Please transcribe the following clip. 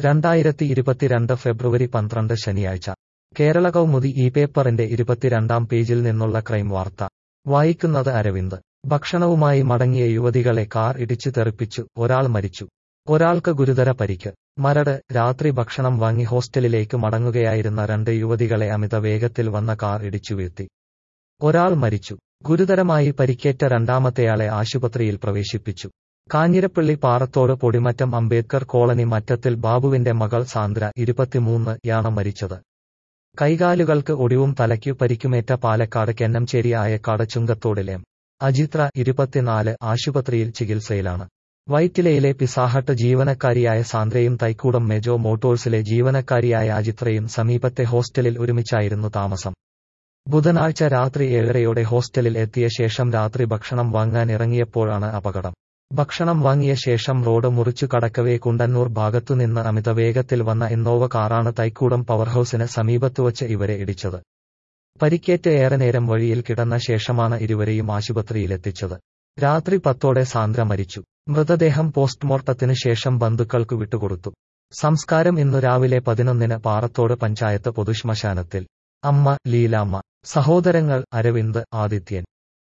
രണ്ടായിരത്തി ഇരുപത്തിരണ്ട് ഫെബ്രുവരി പന്ത്രണ്ട് ശനിയാഴ്ച കേരള കൗമുദി ഈ പേപ്പറിന്റെ ഇരുപത്തിരണ്ടാം പേജിൽ നിന്നുള്ള ക്രൈം വാർത്ത വായിക്കുന്നത് അരവിന്ദ് ഭക്ഷണവുമായി മടങ്ങിയ യുവതികളെ കാർ ഇടിച്ചു തെറിപ്പിച്ചു ഒരാൾ മരിച്ചു ഒരാൾക്ക് ഗുരുതര പരിക്ക് മരട് രാത്രി ഭക്ഷണം വാങ്ങി ഹോസ്റ്റലിലേക്ക് മടങ്ങുകയായിരുന്ന രണ്ട് യുവതികളെ അമിത വേഗത്തിൽ വന്ന കാർ ഇടിച്ചു വീഴ്ത്തി ഒരാൾ മരിച്ചു ഗുരുതരമായി പരിക്കേറ്റ രണ്ടാമത്തെയാളെ ആശുപത്രിയിൽ പ്രവേശിപ്പിച്ചു കാഞ്ഞിരപ്പള്ളി പാറത്തോട് പൊടിമറ്റം അംബേദ്കർ കോളനി മറ്റത്തിൽ ബാബുവിന്റെ മകൾ സാന്ദ്ര ഇരുപത്തിമൂന്ന് യാണ് മരിച്ചത് കൈകാലുകൾക്ക് ഒടിവും തലയ്ക്കു പരിക്കുമേറ്റ പാലക്കാട് കെന്നംചേരി ആയക്കാട് ചുങ്കത്തോടിലെ അജിത്ര ഇരുപത്തിനാല് ആശുപത്രിയിൽ ചികിത്സയിലാണ് വൈറ്റിലയിലെ പിസാഹട്ട് ജീവനക്കാരിയായ സാന്ദ്രയും തൈക്കൂടം മെജോ മോട്ടോഴ്സിലെ ജീവനക്കാരിയായ അജിത്രയും സമീപത്തെ ഹോസ്റ്റലിൽ ഒരുമിച്ചായിരുന്നു താമസം ബുധനാഴ്ച രാത്രി ഏഴരയോടെ ഹോസ്റ്റലിൽ എത്തിയ ശേഷം രാത്രി ഭക്ഷണം വാങ്ങാൻ ഇറങ്ങിയപ്പോഴാണ് അപകടം ഭക്ഷണം വാങ്ങിയ ശേഷം റോഡ് മുറിച്ചു കടക്കവേ കുണ്ടന്നൂർ ഭാഗത്തുനിന്ന് അമിത വേഗത്തിൽ വന്ന ഇന്നോവ കാറാണ് തൈക്കൂടം പവർഹൌസിന് സമീപത്തുവച്ച് ഇവരെ ഇടിച്ചത് പരിക്കേറ്റ് ഏറെ നേരം വഴിയിൽ കിടന്ന ശേഷമാണ് ഇരുവരെയും ആശുപത്രിയിലെത്തിച്ചത് രാത്രി പത്തോടെ സാന്ദ്ര മരിച്ചു മൃതദേഹം പോസ്റ്റ്മോർട്ടത്തിനു ശേഷം ബന്ധുക്കൾക്കു വിട്ടുകൊടുത്തു സംസ്കാരം ഇന്നു രാവിലെ പതിനൊന്നിന് പാറത്തോട് പഞ്ചായത്ത് പൊതുശ്മശാനത്തിൽ അമ്മ ലീലാമ്മ സഹോദരങ്ങൾ അരവിന്ദ് ആദിത്യൻ